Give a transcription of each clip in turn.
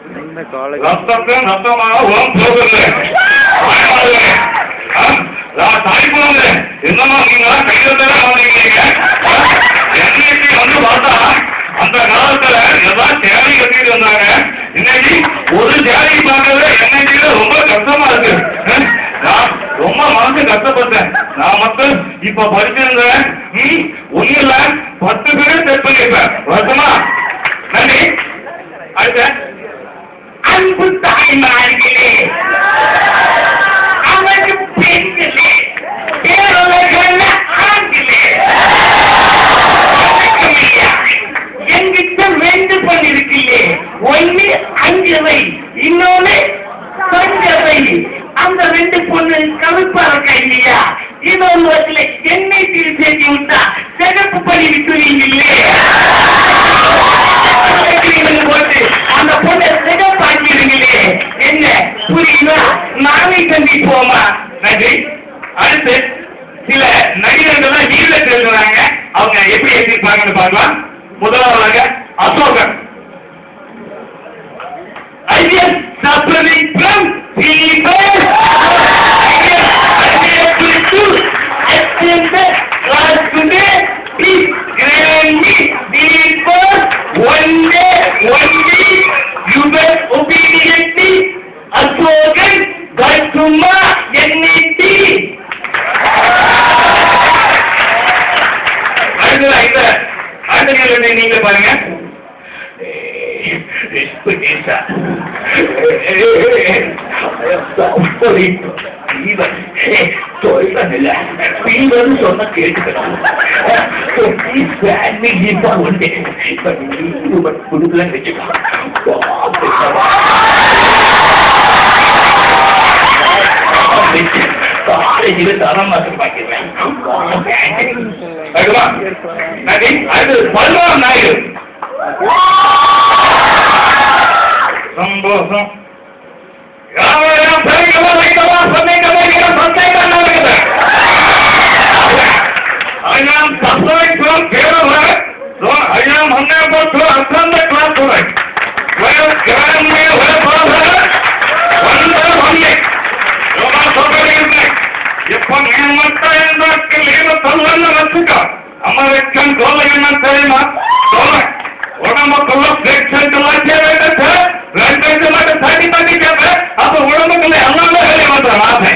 இந்த காலேஜ் ரத்தத்தை ரத்தமாக உரம் போகுது நான் தாய்க்குழந்தை என்னமா நீங்க கையில வந்தீங்க என்னைக்கு வந்து பார்த்தா அந்த காலத்துல எல்லாம் சேலை கட்டிட்டு வந்தாங்க இன்னைக்கு ஒரு சேலை பார்க்கறது என்னைக்கு ரொம்ப கஷ்டமா இருக்கு அஹ், நான் ரொம்ப மனசு கஷ்டப்பட்டேன் நான் மட்டும் இப்ப படிச்சிருந்தேன் ம், ஒண்ணு இல்ல பத்து பேரும் செட் பண்ணிருப்பேன் வருஷமா நன்றி அடுத்த அன்பு தாய்மார்களே அவருக்கு பெண்களே பேரவர்கள ஆண்களே வணக்கம் ஐயா. என்கிட்ட வேண்டு பண்ணிருக்கில்லே ஒண்ணு அஞ்சு வை இன்னொன்னு கொஞ்சம் வை அந்த ரெண்டு பொண்ணு கருப்பா இருக்கா இல்லையா இன்னொரு வருஷத்துல எண்ணெய் தீர் சேர்த்து விட்டா சிகப்பு பண்ணி விட்டுவீங்க இல்லையா போட்டு அந்த பொண்ணை சிகப்பாக்கிறீங்களே என்ன புரியுதா நாளை சந்திப்போமா நன்றி அடுத்து சில நடிகர்கள் ஹீரோ எழுதுறாங்க அவங்க எப்படி எழுதிருப்பாங்கன்னு பார்க்கலாம் முதலாவதாக Ashokan is suffering from fever Please grant me before one day, one day, you will obediently Ashokan Gaituma Yenniti. அடுத்ததா இந்த அடுத்த கேள்வி நீங்க பாருங்க Escucha. சொல்றதில்ல பீவர்னு சொன்னா கேட்டுக்கணும் உண்டு இப்ப நீ கொடுக்கலன்னு வச்சுக்கோ காலேஜில் தரம் பார்க்கிறேன் நன்றி அடுத்து பல்வான் நாயுடு சந்தோஷம் யாரையும் பெரியவா வைத்தவா சொன்னீங்களா நீங்க சந்தேகம் நடக்குது ஐயாம் சப்ளை கிளாஸ் கேரள ஐயாம் हमने को अत्यंत क्लास हुआ वह ग्राम में वह बाबा वंदे वंदे யோகா சொல்றீங்க எப்ப நியமத்த என்பதற்கு லீவ சொல்லன்னு வச்சுக்க அமெரிக்கன் சொல்ல என்ன தெரியுமா சொல்ல உடம்புக்குள்ள பிளேட் எல்லாம் தேவையிட்டு ரெண்டு ரெண்டு மட்டும் தண்ணி தண்ணி கேட்ப அப்ப உடம்புக்குள்ள எல்லாமே வெளியே வந்துடும் ஆசை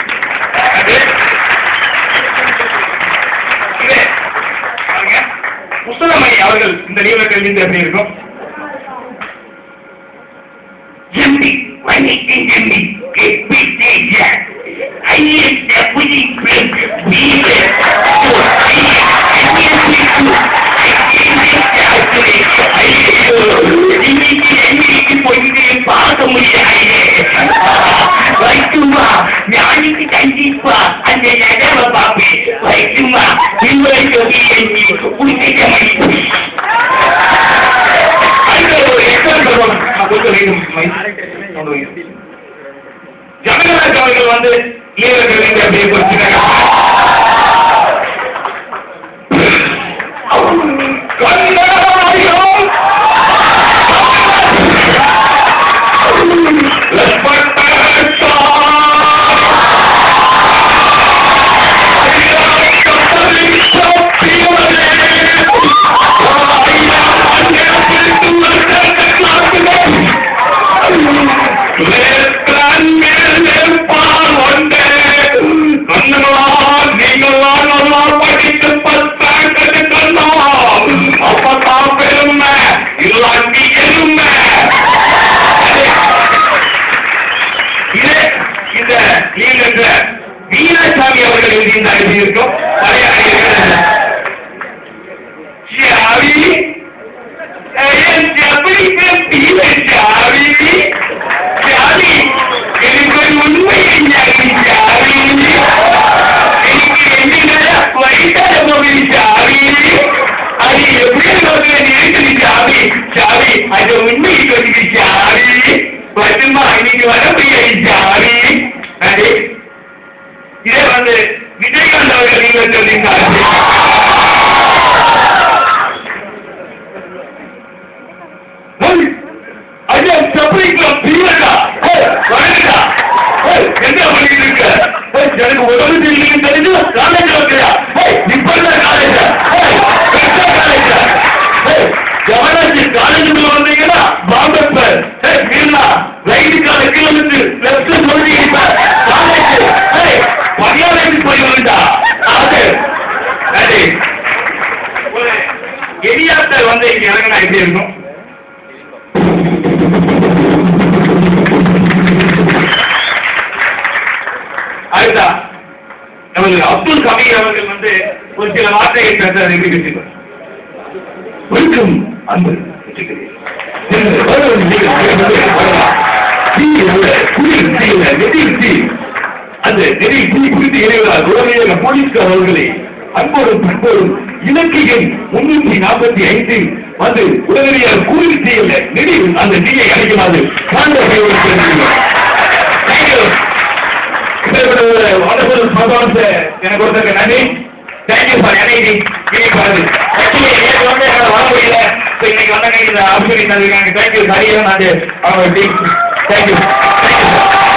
புத்தகமணி அவர்கள் இந்த லீவ கல்வி எப்படி இருக்கும் எம்பி வணிகம் எம்பி கெப்பிட்டேஜ ஐஎஸ் டெபுட்டி பிரெண்ட் வீடு பார்க்க முடியாது வைக்குமா ஞானிக்கு கண்டிப்பா அந்த நகர பாப்பி வைக்குமா இவரை சொல்லி எண்ணி உச்சிக்க மணி ஜனகராஜ் அவர்கள் வந்து ஈரர்கள் என்று அப்படியே குறிப்பிட்டாங்க கண்ணாடியும் இல்லாட்டி எருமை இது இந்த நீங்க மீனாசாமி அவர்கள் எழுதியிருந்த எழுதியிருக்கும் பழைய அறிஞர்கள். சாவி என் ஜபடி பீல சாவி சாவி எனக்கு ஒரு உண்மை சாவி சாவி எனக்கு என்ன வயதான மொழி சாவி அது எப்படி நோக்கில இருக்குது சாவி சாவி அது உண்மை சொல்லுது சாவி பட்டுமா இன்னைக்கு வர முடியாது சாவி அது இதே வந்து விஜயகாந்த் அவர்கள் நீங்கள் சொல்லியிருந்தார்கள் ஐயா சபரி சகோதரர் அப்துல் கபீர் அவர்கள் வந்து ஒரு சில வார்த்தைகள் பேச நிகழ்ச்சிகள் வெல்கம் அன்பு அந்த நெறி தீ குறித்து இறைவரால் உடனடியாக போலீஸ்கார் அவர்களே அன்போடும் பண்போடும் இலக்கியம் முன்னூற்றி நாற்பத்தி ஐந்து வந்து உடனடியாக குளிர் தீயில நெறி அந்த தீயை அழைக்குமாறு சான்ற தேங்க்யூ இப்பேற்பட்ட ஒரு wonderful performance எனக்கு கொடுத்ததுக்கு நன்றி தேங்க்யூ ஃபார் எனர்ஜி இன்னைக்கு வருது ஆக்சுவலி நேற்று வந்து என்னால் வர முடியல ஸோ இன்னைக்கு வந்தாங்க இந்த ஆப்பர்ச்சுனிட்டி தந்திருக்காங்க தேங்க்யூ ஹரியன் அண்ட் அவங்க டீம் தேங்க்யூ தேங்க்யூ